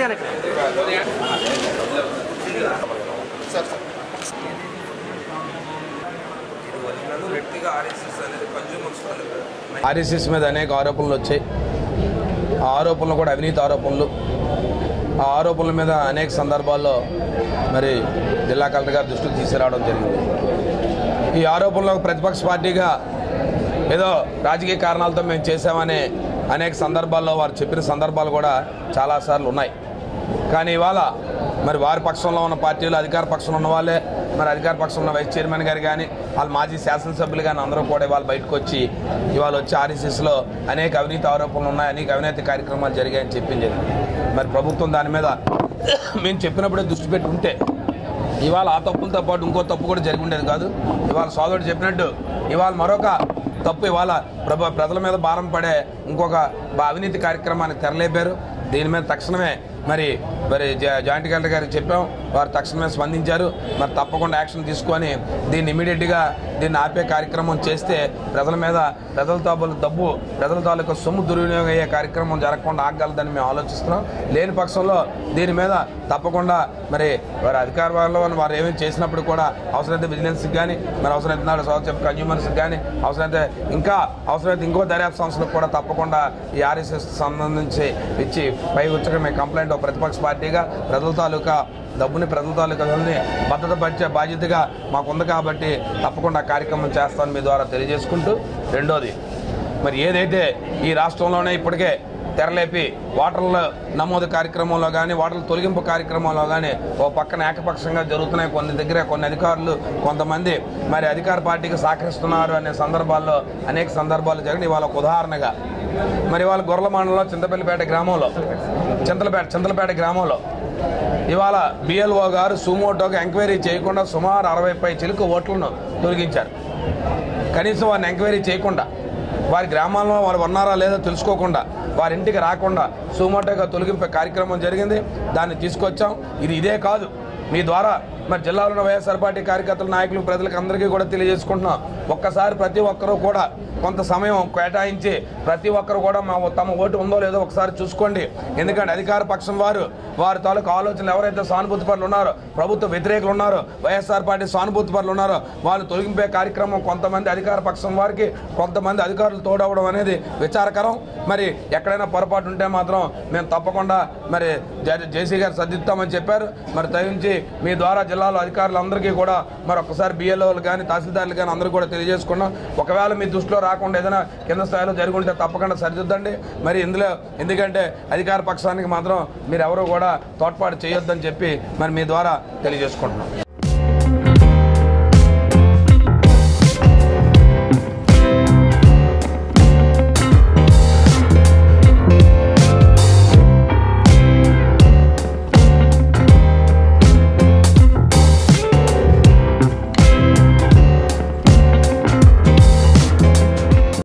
వెనక్కి వ్యక్తిగా ఆర్ఎస్ఎస్ అనేది కన్జ్యూమర్స్ ఆర్ఎస్ఎస్ మీద అనేక ఆరోపణలు వచ్చాయి ఆ ఆరోపణలు కూడా అవినీతి ఆరోపణలు ఆ ఆరోపణల మీద అనేక సందర్భాల్లో మరి జిల్లా కలెక్టర్ గారి దృష్టికి తీసుకురావడం జరిగింది ఈ ఆరోపణలు ప్రతిపక్ష పార్టీగా ఏదో రాజకీయ కారణాలతో మేము చేసామనే అనేక సందర్భాల్లో వారు చెప్పిన సందర్భాలు కూడా చాలాసార్లు ఉన్నాయి కానీ ఇవాళ మరి వారి పక్షంలో ఉన్న పార్టీలు అధికార పక్షంలో ఉన్న వాళ్ళే మరి అధికార పక్షంలో ఉన్న వైస్ చైర్మన్ గారు కానీ వాళ్ళ మాజీ శాసనసభ్యులు కానీ అందరూ కూడా ఇవాళ బయటకు వచ్చి ఇవాళ వచ్చి ఆర్ఎస్ఎస్లో అనేక అవినీతి ఆరోపణలు ఉన్నాయి అనేక అవినీతి కార్యక్రమాలు జరిగాయని చెప్పింది మరి ప్రభుత్వం దాని మీద మేము చెప్పినప్పుడే దృష్టి పెట్టి ఉంటే ఇవాళ ఆ తప్పులతో పాటు ఇంకో తప్పు కూడా జరిగి ఉండేది కాదు ఇవాళ సోదరుడు చెప్పినట్టు ఇవాళ మరొక తప్పు ఇవాళ ప్రభ ప్రజల మీద భారం పడే ఇంకొక బా- అవినీతి కార్యక్రమానికి తెరలేపారు దీని మీద తక్షణమే మరి మరి జా- జాయింట్ కలెక్టర్ గారికి చెప్పాం వారు తక్షణమే స్పందించారు మరి తప్పకుండా యాక్షన్ తీసుకొని దీన్ని ఇమీడియట్గా దీన్ని ఆపే కార్యక్రమం చేస్తే ప్రజల మీద ప్రజల తాలూకు డబ్బు ప్రజల తాలూకు సొమ్ము దుర్వినియోగం అయ్యే కార్యక్రమం జరగకుండా ఆగలదని మేము ఆలోచిస్తున్నాం లేని పక్షంలో దీని మీద తప్పకుండా మరి వారి అధికార వాళ్ళలో వారు ఏమేమి చేసినప్పుడు కూడా అవసరమైతే విజిలెన్స్కి కానీ మరి అవసరమైతే నాడు చెప్పి కన్జ్యూమర్స్కి కానీ అవసరమైతే ఇంకా అవసరమైతే ఇంకో దర్యాప్తు సంస్థలకు కూడా తప్పకుండా ఈ ఆర్ఎస్ఎస్ సంబంధించి ఇచ్చి పై వచ్చక మేము కంప్లైంట్ ఒక ప్రతిపక్ష పార్టీగా ప్రజల తాలూకా డబ్బుని ప్రజల తాలూకాని భద్రత పరిచే బాధ్యతగా మాకుంది కాబట్టి తప్పకుండా ఆ కార్యక్రమం చేస్తామని మీ ద్వారా తెలియజేసుకుంటూ రెండోది మరి ఏదైతే ఈ రాష్ట్రంలోనే ఇప్పటికే తెరలేపి ఓటర్ల నమోదు కార్యక్రమంలో కానీ ఓటర్ల తొలగింపు కార్యక్రమంలో కానీ ఓ పక్కన ఏకపక్షంగా జరుగుతున్నాయి కొన్ని దగ్గర కొన్ని అధికారులు కొంతమంది మరి అధికార పార్టీకి సహకరిస్తున్నారు అనే సందర్భాల్లో అనేక సందర్భాలు జరిగిన ఇవాళ ఒక ఉదాహరణగా మరి ఇవాళ గొర్రెల మండలంలో చింతపల్లిపేట గ్రామంలో చింతలపేట చింతలపేట గ్రామంలో ఇవాళ బిఎల్ఓ గారు సుమోటోకి ఎంక్వైరీ చేయకుండా సుమారు అరవై పై చిలుకు ఓట్లను తొలగించారు కనీసం వారిని ఎంక్వైరీ చేయకుండా వారి గ్రామాల్లో వారు ఉన్నారా లేదో తెలుసుకోకుండా వారి ఇంటికి రాకుండా సుమోటోగా తొలగింపే కార్యక్రమం జరిగింది దాన్ని తీసుకొచ్చాం ఇది ఇదే కాదు మీ ద్వారా మరి జిల్లాలో ఉన్న వైఎస్ఆర్ పార్టీ కార్యకర్తలు నాయకులు ప్రజలకు అందరికీ కూడా తెలియజేసుకుంటున్నాం ఒక్కసారి ప్రతి ఒక్కరూ కూడా కొంత సమయం కేటాయించి ప్రతి ఒక్కరు కూడా మా తమ ఓటు ఉందో లేదో ఒకసారి చూసుకోండి ఎందుకంటే అధికార పక్షం వారు వారి తాలూకు ఆలోచనలు ఎవరైతే సానుభూతి పరులు ఉన్నారో ప్రభుత్వ వ్యతిరేకులు ఉన్నారో వైఎస్ఆర్ పార్టీ సానుభూతి పరులు ఉన్నారో వాళ్ళు తొలగింపే కార్యక్రమం కొంతమంది అధికార పక్షం వారికి కొంతమంది అధికారులు తోడవడం అనేది విచారకరం మరి ఎక్కడైనా పొరపాటు ఉంటే మాత్రం మేము తప్పకుండా మరి జ- జేసీ గారు సర్దిద్దామని చెప్పారు మరి తగ్గించి మీ ద్వారా జిల్లాలో అధికారులందరికీ కూడా మరి ఒక్కసారి బిఎల్ఓలు కానీ తహసీల్దార్లు కానీ అందరూ కూడా తెలియజేసుకున్నాం ఒకవేళ మీ దృష్టిలో రాకుండా ఏదైనా కింద స్థాయిలో జరిగి ఉంటే తప్పకుండా సరిదిద్దండి మరి ఇందులో ఎందుకంటే అధికార పక్షానికి మాత్రం మీరు ఎవరు కూడా తోడ్పాటు చేయొద్దని చెప్పి మరి మీ ద్వారా తెలియజేసుకుంటున్నాం